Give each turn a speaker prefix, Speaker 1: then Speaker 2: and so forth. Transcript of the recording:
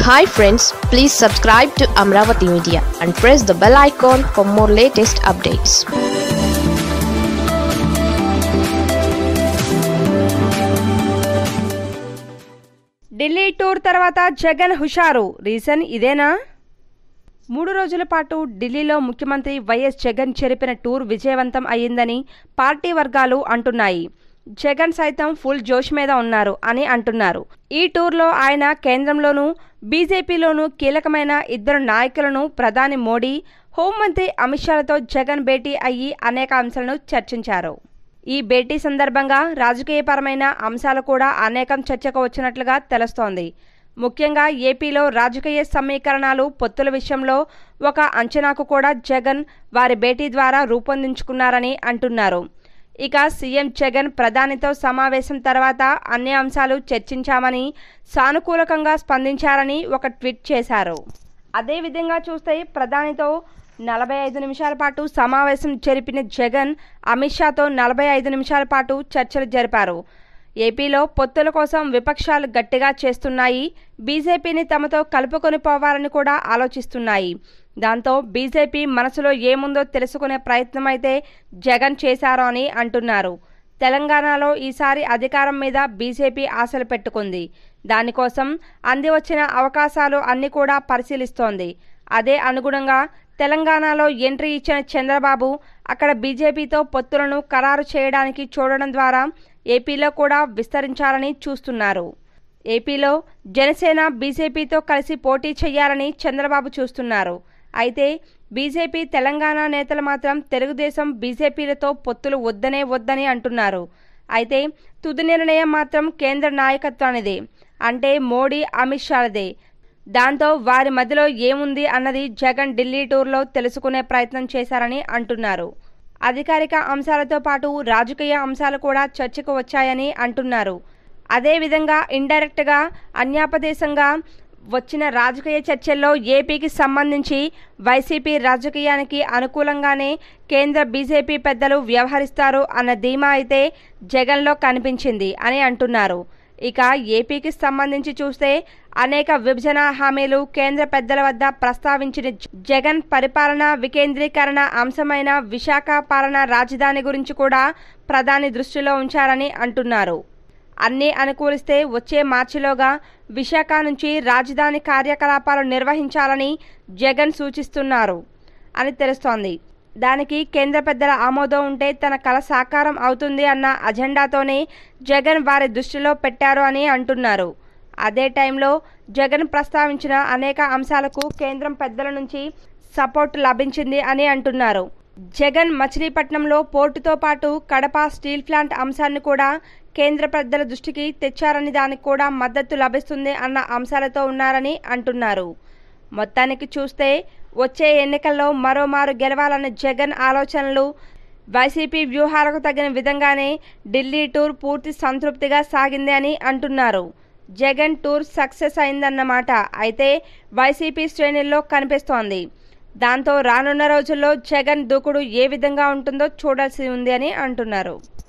Speaker 1: hi friends please subscribe to Amaravati media and press the bell icon for more latest updates
Speaker 2: Delhi tour తర్వాత జగన్ హుషారు reason ఇదేనా మూడు రోజుల పాటు ఢిల్లీలో ముఖ్యమంత్రి వైఎస్ జగన్ చెరిపిన టూర్ విజయవంతం అయ్యిందని పార్టీ వర్గాలు అంటున్నాయి జగన్ సైతం ఫుల్ జోష్ మీద ఉన్నారు అని అంటున్నారు ఈ టూర్లో ఆయన కేంద్రంలోనూ బీజేపీలోనూ కీలకమైన ఇద్దరు నాయకులను ప్రధాని మోడీ హోంమంత్రి అమిత్ షాలతో జగన్ భేటీ అయ్యి అనేక అంశాలను చర్చించారు ఈ భేటీ సందర్భంగా రాజకీయపరమైన అంశాలు కూడా అనేకం చర్చకు వచ్చినట్లుగా తెలుస్తోంది ముఖ్యంగా ఏపీలో రాజకీయ సమీకరణాలు పొత్తుల విషయంలో ఒక అంచనాకు కూడా జగన్ వారి భేటీ ద్వారా రూపొందించుకున్నారని అంటున్నారు ఇక సీఎం జగన్ ప్రధానితో సమావేశం తర్వాత అన్ని అంశాలు చర్చించామని సానుకూలకంగా స్పందించారని ఒక ట్వీట్ చేశారు అదేవిధంగా చూస్తే ప్రధానితో నలభై ఐదు నిమిషాల పాటు సమావేశం జరిపిన జగన్ అమిత్ షాతో నలభై ఐదు నిమిషాల పాటు చర్చలు జరిపారు ఏపీలో పొత్తుల కోసం విపక్షాలు గట్టిగా చేస్తున్నాయి బీజేపీని తమతో కలుపుకొని పోవాలని కూడా ఆలోచిస్తున్నాయి దాంతో బీజేపీ మనసులో ఏముందో తెలుసుకునే ప్రయత్నం అయితే జగన్ చేశారు అని అంటున్నారు తెలంగాణలో ఈసారి అధికారం మీద బీజేపీ ఆశలు పెట్టుకుంది దానికోసం అంది వచ్చిన అవకాశాలు అన్ని కూడా పరిశీలిస్తోంది అదే అనుగుణంగా తెలంగాణలో ఎంట్రీ ఇచ్చిన చంద్రబాబు అక్కడ బీజేపీతో పొత్తులను ఖరారు చేయడానికి చూడడం ద్వారా ఏపీలో కూడా విస్తరించాలని చూస్తున్నారు ఏపీలో జనసేన బీజేపీతో కలిసి పోటీ చేయాలని చంద్రబాబు చూస్తున్నారు అయితే బీజేపీ తెలంగాణ నేతలు మాత్రం తెలుగుదేశం బీజేపీలతో పొత్తులు వద్దనే వద్దని అంటున్నారు అయితే తుది నిర్ణయం మాత్రం కేంద్ర నాయకత్వానిదే అంటే మోడీ అమిత్ షాలదే దాంతో వారి మధ్యలో ఏముంది అన్నది జగన్ ఢిల్లీ టూర్లో తెలుసుకునే ప్రయత్నం చేశారని అంటున్నారు అధికారిక అంశాలతో పాటు రాజకీయ అంశాలు కూడా చర్చకు వచ్చాయని అంటున్నారు అదేవిధంగా ఇండైరెక్ట్గా అన్యాపదేశంగా వచ్చిన రాజకీయ చర్చల్లో ఏపీకి సంబంధించి వైసీపీ రాజకీయానికి అనుకూలంగానే కేంద్ర బీజేపీ పెద్దలు వ్యవహరిస్తారు అన్న ధీమా అయితే జగన్లో కనిపించింది అని అంటున్నారు ఇక ఏపీకి సంబంధించి చూస్తే అనేక విభజన హామీలు కేంద్ర పెద్దల వద్ద ప్రస్తావించిన జగన్ పరిపాలన వికేంద్రీకరణ అంశమైన విశాఖ పాలన రాజధాని గురించి కూడా ప్రధాని దృష్టిలో ఉంచారని అంటున్నారు అన్నీ అనుకూలిస్తే వచ్చే మార్చిలోగా విశాఖ నుంచి రాజధాని కార్యకలాపాలు నిర్వహించాలని జగన్ సూచిస్తున్నారు అని తెలుస్తోంది దానికి కేంద్ర పెద్దల ఆమోదం ఉంటే తన కల సాకారం అవుతుంది అన్న అజెండాతోనే జగన్ వారి దృష్టిలో పెట్టారు అని అంటున్నారు అదే టైంలో జగన్ ప్రస్తావించిన అనేక అంశాలకు కేంద్రం పెద్దల నుంచి సపోర్ట్ లభించింది అని అంటున్నారు జగన్ మచిలీపట్నంలో పోర్టుతో పాటు కడప స్టీల్ ప్లాంట్ అంశాన్ని కూడా కేంద్ర పెద్దల దృష్టికి తెచ్చారని దానికి కూడా మద్దతు లభిస్తుంది అన్న అంశాలతో ఉన్నారని అంటున్నారు మొత్తానికి చూస్తే వచ్చే ఎన్నికల్లో మరోమారు గెలవాలన్న జగన్ ఆలోచనలు వైసీపీ వ్యూహాలకు తగిన విధంగానే ఢిల్లీ టూర్ పూర్తి సంతృప్తిగా సాగింది అని అంటున్నారు జగన్ టూర్ సక్సెస్ అయిందన్నమాట అయితే వైసీపీ శ్రేణుల్లో కనిపిస్తోంది దాంతో రానున్న రోజుల్లో జగన్ దూకుడు ఏ విధంగా ఉంటుందో చూడాల్సి ఉంది అని అంటున్నారు